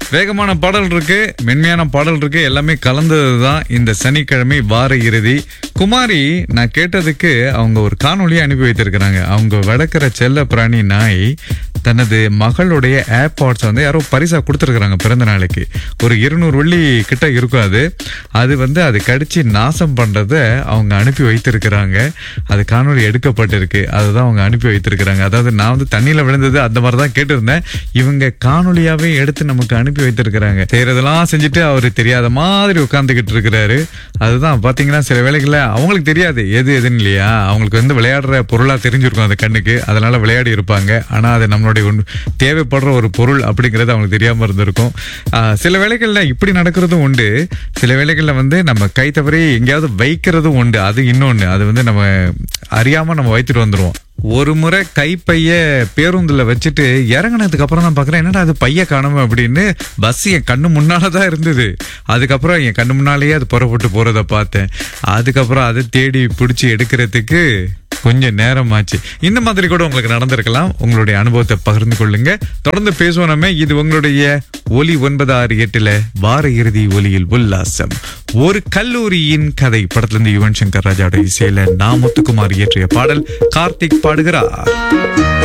வேகமான பாடல் இருக்கு மென்மையான பாடல் இருக்கு எல்லாமே கலந்தது தான் இந்த சனிக்கிழமை வார இறுதி குமாரி நான் கேட்டதுக்கு அவங்க ஒரு காணொளியை அனுப்பி வைத்திருக்கிறாங்க அவங்க வளர்க்குற செல்ல பிராணி நாய் தனது மகளுடைய ஏர்பாட்ஸ் வந்து யாரோ பரிசா கொடுத்துருக்குறாங்க பிறந்த நாளைக்கு ஒரு இருநூறு வெள்ளி கிட்ட இருக்கும் அது அது வந்து அது கடிச்சு நாசம் பண்றத அவங்க அனுப்பி வைத்திருக்கிறாங்க அது காணொளி எடுக்கப்பட்டிருக்கு அதுதான் அவங்க அனுப்பி வைத்திருக்கிறாங்க அதாவது நான் வந்து தண்ணியில விழுந்தது அந்த மாதிரி தான் கேட்டிருந்தேன் இவங்க காணொளியாவே எடுத்து நமக்கு அனுப்பி வைத்திருக்கிறாங்க செய்யறதெல்லாம் செஞ்சுட்டு அவரு தெரியாத மாதிரி உட்கார்ந்துகிட்டு இருக்கிறாரு அதுதான் பாத்தீங்கன்னா சில வேளைகள்ல அவங்களுக்கு தெரியாது எது எதுன்னு இல்லையா அவங்களுக்கு வந்து விளையாடுற பொருளா தெரிஞ்சிருக்கும் அந்த கண்ணுக்கு அதனால விளையாடி இருப்பாங்க ஆனா அது நம்மளுடைய ஒன்று- தேவைப்படுற ஒரு பொருள் அப்படிங்கிறது அவங்களுக்கு தெரியாம இருந்திருக்கும் ஆஹ் சில வேளைகள்ல இப்படி நடக்கிறதும் உண்டு சில வேளைகள்ல வந்து நம்ம கை தவறி எங்கேயாவது வைக்கிறதும் உண்டு அது இன்னொன்னு அது வந்து நம்ம அறியாம நம்ம வைத்துட்டு வந்துருவோம் ஒரு முறை கைப்பைய பேருந்துல வச்சுட்டு இறங்குனதுக்கு அப்புறம் தான் பாக்குறேன் என்னடா அது பைய காணுமே அப்படின்னு பஸ் என் கண்ணு முன்னால தான் இருந்தது அதுக்கப்புறம் என் கண்ணு முன்னாலேயே அது புறப்பட்டு போறத பார்த்தேன் அதுக்கப்புறம் அதை தேடி பிடிச்சி எடுக்கிறதுக்கு கொஞ்சம் நேரம் ஆச்சு இந்த மாதிரி கூட உங்களுக்கு நடந்திருக்கலாம் உங்களுடைய அனுபவத்தை பகிர்ந்து கொள்ளுங்க தொடர்ந்து பேசுவோம் நம்ம இது உங்களுடைய ஒலி ஒன்பது ஆறு எட்டுல வார இறுதி ஒலியில் உல்லாசம் ஒரு கல்லூரியின் கதை படத்துல இருந்து யுவன் சங்கர் ராஜாவோட இசையில நாமுத்துக்குமார் இயற்றிய பாடல் கார்த்திக் பாடுகிறார்